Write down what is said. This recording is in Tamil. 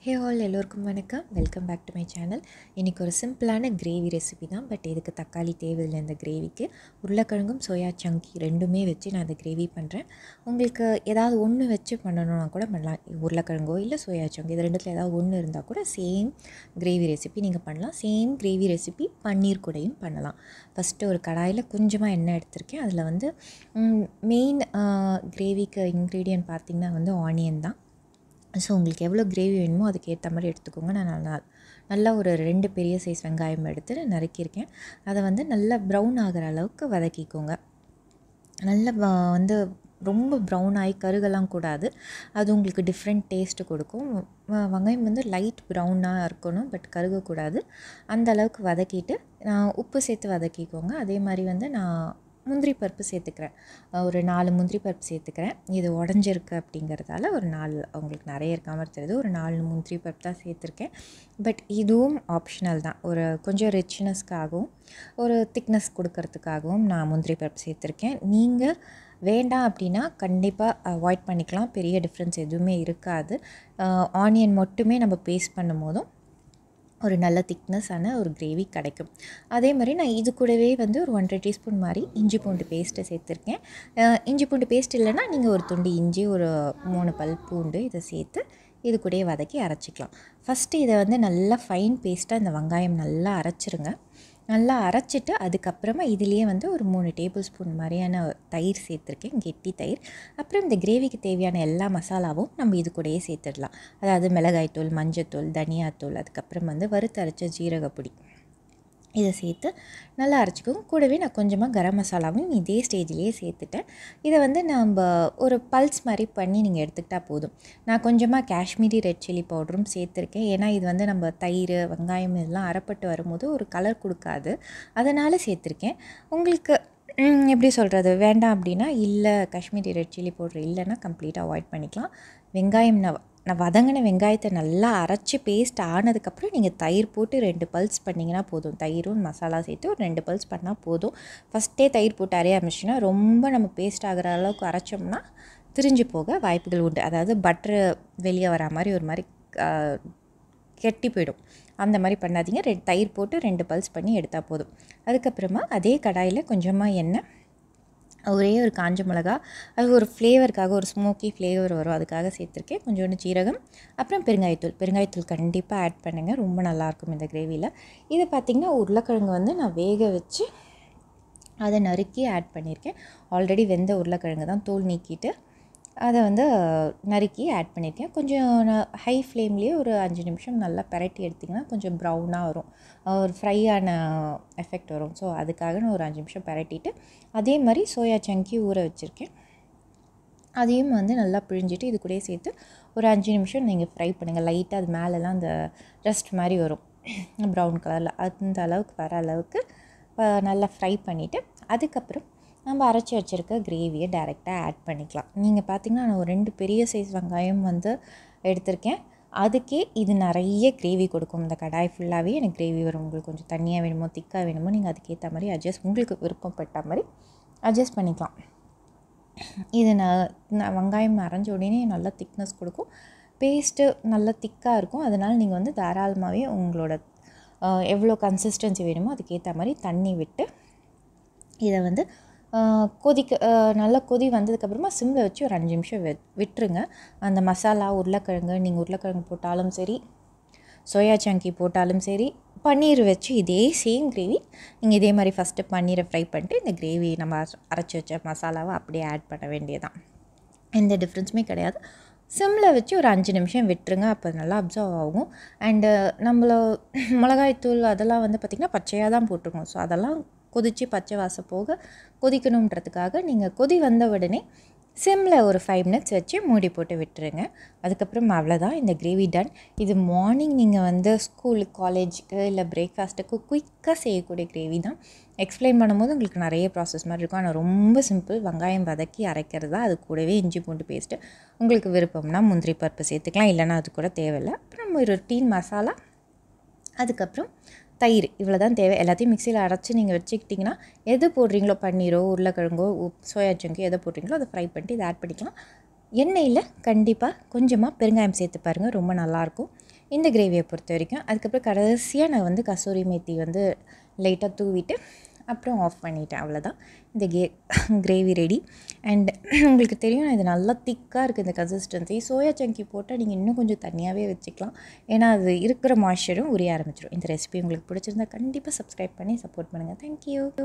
ஹே ஆல் எல்லோருக்கும் வணக்கம் welcome back to my channel இன்றைக்கி ஒரு சிம்பிளான கிரேவி ரெசிபி தான் பட் இதுக்கு தக்காளி தேவையில்லை இந்த கிரேவிக்கு உருளைக்கிழங்கும் சோயா சங்கி ரெண்டுமே வச்சு நான் இந்த கிரேவி பண்ணுறேன் உங்களுக்கு ஏதாவது ஒன்று வச்சு பண்ணணும்னா கூட பண்ணலாம் உருளைக்கிழங்கோ இல்லை சோயா சங்கி இது ரெண்டுத்தில் ஏதாவது ஒன்று இருந்தால் கூட சேம் கிரேவி ரெசிபி நீங்கள் பண்ணலாம் சேம் கிரேவி ரெசிபி பன்னீர் கூடையும் பண்ணலாம் ஃபஸ்ட்டு ஒரு கடாயில் கொஞ்சமாக எண்ணெய் எடுத்திருக்கேன் அதில் வந்து மெயின் கிரேவிக்கு இன்க்ரீடியன்ட் பார்த்திங்கன்னா வந்து ஆனியன் தான் ஸோ உங்களுக்கு எவ்வளோ கிரேவி வேணுமோ அதுக்கு ஏற்ற மாதிரி எடுத்துக்கோங்க நான் நல்லா நல்லா ஒரு ரெண்டு பெரிய சைஸ் வெங்காயம் எடுத்து நறுக்கியிருக்கேன் அதை வந்து நல்லா ப்ரௌன் ஆகிற அளவுக்கு வதக்கிக்கோங்க நல்லா வ- வந்து ரொம்ப ப்ரௌன் ஆகி கருகலாம் கூடாது அது உங்களுக்கு டிஃப்ரெண்ட் டேஸ்ட்டு கொடுக்கும் வ- வெங்காயம் வந்து லைட் ப்ரௌனாக இருக்கணும் பட் கருகக்கூடாது அந்த அளவுக்கு வதக்கிட்டு நான் உப்பு சேர்த்து வதக்கிக்கோங்க அதே மாதிரி வந்து நான் முந்திரி பருப்பு சேர்த்துக்கிறேன் ஒரு நாலு முந்திரி பருப்பு சேர்த்துக்கிறேன் இது உடஞ்சிருக்கு அப்படிங்கிறதால ஒரு நாலு உங்களுக்கு நிறைய இருக்க மாதிரி தெரியுது ஒரு நாலு முந்திரி பருப்பு தான் சேர்த்துருக்கேன் பட் இதுவும் ஆப்ஷனல் தான் ஒரு கொஞ்சம் ரிச்னஸ்க்காகவும் ஒரு திக்னஸ் கொடுக்கறதுக்காகவும் நான் முந்திரி பருப்பு சேர்த்துருக்கேன் நீங்கள் வேண்டாம் அப்படின்னா கண்டிப்பாக அவாய்ட் பண்ணிக்கலாம் பெரிய டிஃப்ரென்ஸ் எதுவுமே இருக்காது ஆனியன் மட்டுமே நம்ம பேஸ்ட் பண்ணும் போதும் ஒரு நல்ல திக்னஸான ஒரு கிரேவி கிடைக்கும் அதே மாதிரி நான் இது கூடவே வந்து ஒரு ஒன்றரை டீஸ்பூன் மாதிரி இஞ்சி பூண்டு பேஸ்ட்டை சேர்த்துருக்கேன் அஹ் இஞ்சி பூண்டு பேஸ்ட் இல்லைன்னா நீங்கள் ஒரு துண்டு இஞ்சி ஒரு மூணு பல் பூண்டு இதை சேர்த்து இது கூடயே வதக்கி அரைச்சிக்கலாம் ஃபஸ்ட்டு இதை வந்து நல்லா ஃபைன் பேஸ்ட்டாக இந்த வெங்காயம் நல்லா அரைச்சிருங்க நல்லா அரைச்சிட்டு அதுக்கப்புறமா இதுலேயே வந்து ஒரு மூணு டேபிள் ஸ்பூன் மாதிரியான தயிர் சேர்த்துருக்கேன் கெட்டி தயிர் அப்புறம் இந்த கிரேவிக்கு தேவையான எல்லா மசாலாவும் நம்ம இது கூடயே சேர்த்துடலாம் அதாவது மிளகாய்த்தூள் மஞ்சத்தூள் தனியாத்தூள் அதுக்கப்புறம் வந்து வறுத்தரைச்ச ஜீரகப்பொடி இதை சேர்த்து நல்லா அரைச்சிக்கோங்க கூடவே நான் கொஞ்சமாக கரம் மசாலாவும் இதே ஸ்டேஜ்லேயே சேர்த்துட்டேன் இதை வந்து நம்ம ஒரு பல்ஸ் மாதிரி பண்ணி நீங்கள் எடுத்துக்கிட்டால் போதும் நான் கொஞ்சமாக காஷ்மீரி ரெட் சில்லி பவுடரும் சேர்த்துருக்கேன் ஏன்னா இது வந்து நம்ம தயிர் வெங்காயம் இதெல்லாம் அரைப்பட்டு வரும்போது ஒரு கலர் கொடுக்காது அதனால் சேர்த்துருக்கேன் உங்களுக்கு ம், எப்படி சொல்கிறது வேண்டாம் அப்படின்னா இல்லை காஷ்மீரி ரெட் சில்லி பவுடர் இல்லைன்னா கம்ப்ளீட்டாக அவாய்ட் பண்ணிக்கலாம் வெங்காயம் நான் நான் வதங்கின வெங்காயத்தை நல்லா அரைச்சி பேஸ்ட் ஆனதுக்கப்புறம் நீங்கள் தயிர் போட்டு ரெண்டு பல்ஸ் பண்ணிங்கன்னா போதும் தயிரும் மசாலா சேர்த்து ஒரு ரெண்டு பல்ஸ் பண்ணால் போதும் ஃபஸ்ட்டே தயிர் போட்டு அரைய ஆரம்பிச்சுன்னா ரொம்ப நம்ம பேஸ்ட் ஆகிற அளவுக்கு அரைச்சோம்னா திரிஞ்சு போக வாய்ப்புகள் உண்டு அதாவது பட்ரு வெளியே வரா மாதிரி ஒரு மாதிரி ஆ, கெட்டி போயிடும் அந்த மாதிரி பண்ணாதீங்க ரெண்டு தயிர் போட்டு ரெண்டு பல்ஸ் பண்ணி எடுத்தால் போதும் அதுக்கப்புறமா அதே கடாயில் கொஞ்சமாக எண்ணெய் ஒரே ஒரு காஞ்ச மிளகா அது ஒரு ஃப்ளேவருக்காக ஒரு ஸ்மோக்கி ஃப்ளேவர் வரும் அதுக்காக சேர்த்துருக்கேன் கொஞ்சோண்டு ஜீரகம் அப்புறம் பெருங்காயத்தூள் பெருங்காயத்தூள் கண்டிப்பாக ஆட் பண்ணுங்கள் ரொம்ப நல்லாயிருக்கும் இந்த கிரேவியில் இது பார்த்திங்கன்னா உருளைக்கிழங்கு வந்து நான் வேக வச்சு அதை நறுக்கி ஆட் பண்ணியிருக்கேன் ஆல்ரெடி வெந்த உருளைக்கிழங்கு தான் தோல் நீக்கிட்டு அதை வந்து நறுக்கி ஆட் பண்ணியிருக்கேன் கொஞ்சம் ஹை ஃப்ளேம்லேயே ஒரு அஞ்சு நிமிஷம் நல்லா பிரட்டி எடுத்திங்கன்னா கொஞ்சம் ப்ரௌனாக வரும் ஒரு ஃப்ரை ஆன எஃபெக்ட் வரும் ஸோ அதுக்காக நான் ஒரு அஞ்சு நிமிஷம் பிரட்டிட்டு அதே மாதிரி சோயா சங்கி ஊற வச்சுருக்கேன் அதையும் வந்து நல்லா பிழிஞ்சிட்டு இது கூடயே சேர்த்து ஒரு அஞ்சு நிமிஷம் நீங்கள் ஃப்ரை பண்ணுங்கள் லைட்டாக அது மேலெலாம் அந்த ரஸ்ட் மாதிரி வரும் ப்ரௌன் கலரில் அந்த அளவுக்கு வர அளவுக்கு அஹ், நல்லா ஃப்ரை பண்ணிவிட்டு அதுக்கப்புறம் நம்ம அரைச்சி வச்சுருக்க கிரேவியை டைரெக்டாக ஆட் பண்ணிக்கலாம் நீங்கள் பார்த்தீங்கன்னா நான் ஒரு ரெண்டு பெரிய சைஸ் வெங்காயம் வந்து எடுத்திருக்கேன் அதுக்கே இது நிறைய கிரேவி கொடுக்கும் இந்த கடாய் ஃபுல்லாகவே எனக்கு கிரேவி வரும் உங்களுக்கு கொஞ்சம் தண்ணியாக வேணுமோ திக்காக வேணுமோ நீங்கள் அதுக்கேற்ற மாதிரி அட்ஜஸ்ட் உங்களுக்கு விருப்பப்பட்ட மாதிரி அட்ஜஸ்ட் பண்ணிக்கலாம் இது நான் நான் வெங்காயம் அரைஞ்ச உடனே நல்லா திக்னஸ் கொடுக்கும் பேஸ்ட்டு நல்லா திக்காக இருக்கும் அதனால் நீங்கள் வந்து தாராளமாகவே உங்களோட அஹ், எவ்வளோ கன்சிஸ்டன்சி வேணுமோ அதுக்கேற்ற மாதிரி தண்ணி விட்டு இதை வந்து அஹ், கொதிக்க அஹ், நல்லா கொதி வந்ததுக்கப்புறமா சிம்மில் வச்சு ஒரு அஞ்சு நிமிஷம் வெ விட்டுருங்க அந்த மசாலா உருளைக்கிழங்கு நீங்கள் உருளைக்கிழங்கு போட்டாலும் சரி சோயா சங்கி போட்டாலும் சரி பன்னீர் வச்சு இதே சேம் கிரேவி நீங்கள் இதே மாதிரி ஃபஸ்ட்டு பன்னீரை ஃப்ரை பண்ணிட்டு இந்த கிரேவி நம்ம அரைச்சு- அரைச்சி வச்ச மசாலாவை அப்படியே ஆட் பண்ண வேண்டியதான் எந்த டிஃப்ரென்ஸுமே கிடையாது சிம்மில் வச்சு ஒரு அஞ்சு நிமிஷம் விட்டுருங்க அப்போ நல்லா அப்சர்வ் ஆகும் அண்டு நம்மள மிளகாய்த்தூள் அதெல்லாம் வந்து பார்த்திங்கன்னா பச்சையாக தான் போட்டிருக்கோம் ஸோ அதெல்லாம் கொதித்து பச்சை வாசம் போக கொதிக்கணுன்றதுக்காக நீங்கள் கொதி வந்த உடனே சிம்மில் ஒரு ஃபைவ் மினிட்ஸ் வச்சு மூடி போட்டு விட்டுருங்க அதுக்கப்புறம் அவ்வளோதான் இந்த கிரேவி டன் இது மார்னிங் நீங்கள் வந்து ஸ்கூலுக்கு காலேஜுக்கு இல்லை பிரேக்ஃபாஸ்ட்டுக்கு குயிக்காக செய்யக்கூடிய கிரேவி தான் எக்ஸ்பிளைன் பண்ணும்போது உங்களுக்கு நிறைய ப்ராசஸ் மாதிரி இருக்கும் ஆனால் ரொம்ப சிம்பிள் வெங்காயம் வதக்கி அரைக்கிறது தான் அது கூடவே இஞ்சி பூண்டு பேஸ்ட்டு உங்களுக்கு விருப்பம்னா முந்திரி பருப்பு சேர்த்துக்கலாம் இல்லைன்னா அது கூட தேவையில்லை அப்புறம் ஒரு டீன் மசாலா அதுக்கப்புறம் தயிர் இவ்வளோ தான் தேவை எல்லாத்தையும் மிக்சியில் அரைச்சி நீங்கள் வச்சுக்கிட்டிங்கன்னா எது போடுறீங்களோ பன்னீரோ உருளைக்கிழங்கோ உப் சோயா சங்கோ எதை போடுறீங்களோ அதை ஃப்ரை பண்ணிட்டு இதை ஆட் பண்ணிக்கலாம் எண்ணெயில் கண்டிப்பாக கொஞ்சமாக பெருங்காயம் சேர்த்து பாருங்கள் ரொம்ப நல்லாயிருக்கும் இந்த கிரேவியை பொறுத்த வரைக்கும் அதுக்கப்புறம் கடைசியாக நான் வந்து கசூரி மேத்தி வந்து லைட்டாக தூவிட்டு அப்புறம் ஆஃப் பண்ணிட்டேன் அவ்வளோதான் இந்த கே கிரேவி ரெடி அண்ட் உங்களுக்கு தெரியும் இது நல்லா திக்காக இருக்குது இந்த கன்சிஸ்டன்சி சோயா சங்கி போட்டால் நீங்கள் இன்னும் கொஞ்சம் தனியாகவே வச்சுக்கலாம் ஏன்னா அது இருக்கிற மாய்ஸ்சரும் உரிய ஆரம்பிச்சிடும் இந்த ரெசிபி உங்களுக்கு பிடிச்சிருந்தா கண்டிப்பாக சப்ஸ்கிரைப் பண்ணி சப்போர்ட் பண்ணுங்கள் தேங்க்யூ